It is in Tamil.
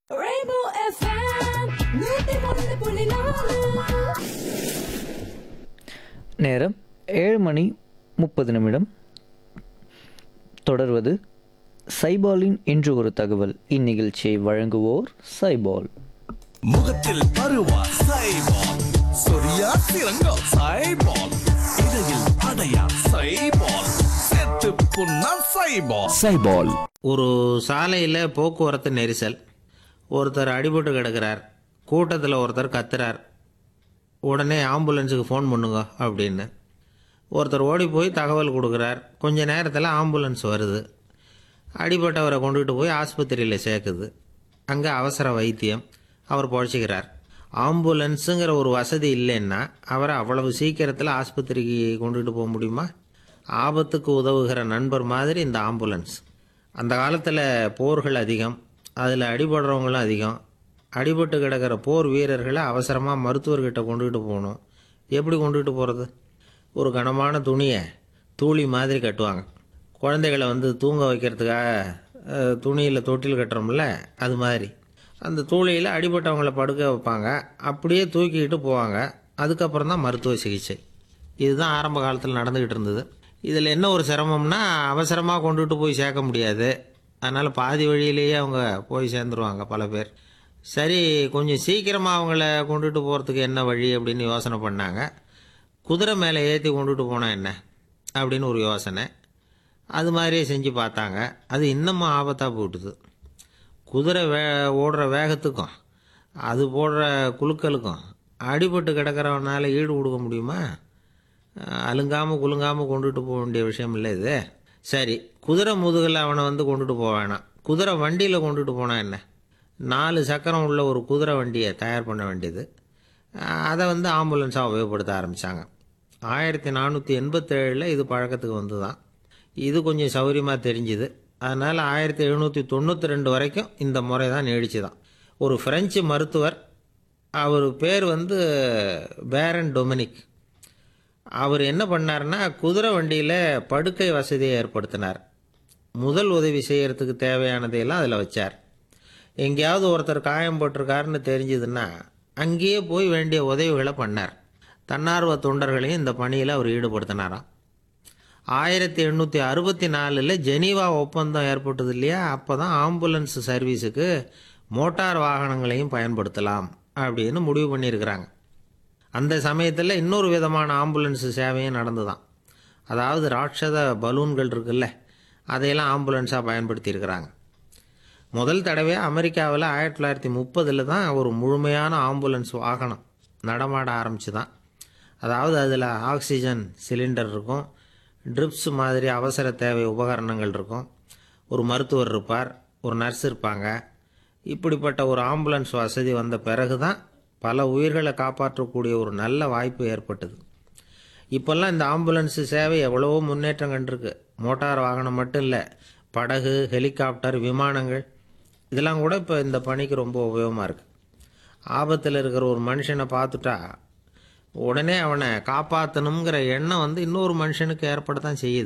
Rainbow FM, நூத்தி ஒன்று புள்ளி நாலு நேரம் ஏழு மணி முப்பது நிமிடம் தொடர்வது சைபாலின் இன்று ஒரு தகவல் இந்நிகழ்ச்சியை வழங்குவோர் சைபால் முகத்தில் பருவா சைபால் சொரியா சிறங்கோ சைபால் இடையில் அடையா சைபால் செத்து புண்ணா சைபால் சைபால் ஒரு சாலையில் போக்குவரத்து நெரிசல் ஒருத்தர் அடிபட்டு கிடக்கிறார் கூட்டத்தில் ஒருத்தர் கத்துறார் உடனே ஆம்புலன்ஸுக்கு ஃபோன் பண்ணுங்க அப்படின்னு ஒருத்தர் ஓடி போய் தகவல் கொடுக்குறார் கொஞ்ச நேரத்தில் ஆம்புலன்ஸ் வருது அடிபட்டவரை கொண்டுகிட்டு போய் ஆஸ்பத்திரியில் சேர்க்குது அங்கே அவசர வைத்தியம் அவர் பொழைச்சிக்கிறார் ஆம்புலன்ஸுங்கிற ஒரு வசதி இல்லைன்னா அவரை அவ்வளவு சீக்கிரத்தில் ஆஸ்பத்திரிக்கு கொண்டுகிட்டு போக முடியுமா ஆபத்துக்கு உதவுகிற நண்பர் மாதிரி இந்த ஆம்புலன்ஸ் அந்த காலத்தில் போர்கள் அதிகம் அதில் அடிபடுறவங்களும் அதிகம் அடிபட்டு கிடக்கிற போர் வீரர்களை அவசரமாக மருத்துவர்கிட்ட கொண்டுகிட்டு போகணும் எப்படி கொண்டுகிட்டு போகிறது ஒரு கனமான துணியை தூளி மாதிரி கட்டுவாங்க குழந்தைகளை வந்து தூங்க வைக்கிறதுக்காக அஹ், துணியில் தொட்டில் கட்டுறோம்ல அது மாதிரி அந்த தூளியில் அடிபட்டவங்கள படுக்க வைப்பாங்க அப்படியே தூக்கிக்கிட்டு போவாங்க அதுக்கப்புறம் தான் மருத்துவ சிகிச்சை இதுதான் ஆரம்ப காலத்தில் நடந்துக்கிட்டு இருந்தது இதில் என்ன ஒரு சிரமம்னா அவசரமாக கொண்டுட்டு போய் சேர்க்க முடியாது அதனால் பாதி வழியிலேயே அவங்க போய் சேர்ந்துருவாங்க பல பேர் சரி கொஞ்சம் சீக்கிரமாக அவங்கள கொண்டுட்டு போகிறதுக்கு என்ன வழி அப்படின்னு யோசனை பண்ணாங்க குதிரை மேலே ஏற்றி கொண்டுட்டு போனால் என்ன அப்படின்னு ஒரு யோசனை அது மாதிரியே செஞ்சு பார்த்தாங்க அது இன்னமும் ஆபத்தாக போட்டுது குதிரை வே ஓடுற வேகத்துக்கும் அது போடுற குலுக்கலுக்கும் அடிபட்டு கிடக்கிறவனால ஈடு கொடுக்க முடியுமா அலுங்காமல் குலுங்காமல் கொண்டுட்டு போக வேண்டிய விஷயம் இல்லை இது சரி குதிரை முதுகில் அவனை வந்து கொண்டுட்டு போக வேணாம் குதிரை வண்டியில் கொண்டுட்டு போனால் என்ன நாலு சக்கரம் உள்ள ஒரு குதிரை வண்டியை தயார் பண்ண வேண்டியது அஹ் அதை வந்து ஆம்புலன்ஸாக உபயோகப்படுத்த ஆரம்பித்தாங்க ஆயிரத்தி நானூற்றி எண்பத்தேழில் இது பழக்கத்துக்கு வந்து தான் இது கொஞ்சம் சௌகரியமாக தெரிஞ்சுது அதனால் ஆயிரத்தி எழுநூற்றி தொண்ணூற்றி ரெண்டு வரைக்கும் இந்த முறை தான் நீடிச்சு தான் ஒரு ஃப்ரெஞ்சு மருத்துவர் அவர் பேர் வந்து பேரன் டொமினிக் அவர் என்ன பண்ணார்னா குதிரை வண்டியில் படுக்கை வசதியை ஏற்படுத்தினார் முதல் உதவி செய்யறதுக்கு தேவையானதையெல்லாம் அதில் வச்சார் எங்கேயாவது ஒருத்தர் காயம் போட்டிருக்காருன்னு தெரிஞ்சதுன்னா அங்கேயே போய் வேண்டிய உதவிகளை பண்ணார் தன்னார்வ தொண்டர்களையும் இந்த பணியில் அவர் ஈடுபடுத்தினாராம் ஆயிரத்தி எண்ணூற்றி அறுபத்தி நாலில் ஜெனீவா ஒப்பந்தம் ஏற்பட்டது இல்லையா அப்போ தான் ஆம்புலன்ஸ் சர்வீஸுக்கு மோட்டார் வாகனங்களையும் பயன்படுத்தலாம் அப்படின்னு முடிவு பண்ணியிருக்கிறாங்க அந்த சமயத்தில் இன்னொரு விதமான ஆம்புலன்ஸ் சேவையும் நடந்துதான் அதாவது ராட்சத பலூன்கள் இருக்குல்ல அதையெல்லாம் ஆம்புலன்ஸாக பயன்படுத்தியிருக்கிறாங்க முதல் தடவையாக அமெரிக்காவில் ஆயிரத்தி தொள்ளாயிரத்தி முப்பதில் தான் ஒரு முழுமையான ஆம்புலன்ஸ் வாகனம் நடமாட ஆரம்பிச்சு தான் அதாவது அதில் ஆக்சிஜன் சிலிண்டர் இருக்கும் ட்ரிப்ஸ் மாதிரி அவசர தேவை உபகரணங்கள் இருக்கும் ஒரு மருத்துவர் இருப்பார் ஒரு நர்ஸ் இருப்பாங்க இப்படிப்பட்ட ஒரு ஆம்புலன்ஸ் வசதி வந்த பிறகு தான் பல உயிர்களை காப்பாற்றக்கூடிய ஒரு நல்ல வாய்ப்பு ஏற்பட்டது இப்போல்லாம் இந்த ஆம்புலன்ஸ் சேவை எவ்வளவோ முன்னேற்றம் கண்டிருக்கு மோட்டார் வாகனம் மட்டும் இல்லை படகு ஹெலிகாப்டர் விமானங்கள் இதெல்லாம் கூட இப்போ இந்த பணிக்கு ரொம்ப உபயோகமாக இருக்குது ஆபத்தில் இருக்கிற ஒரு மனுஷனை பார்த்துட்டா உடனே அவனை காப்பாற்றணுங்கிற எண்ணம் வந்து இன்னொரு மனுஷனுக்கு ஏற்பட தான் செய்யுது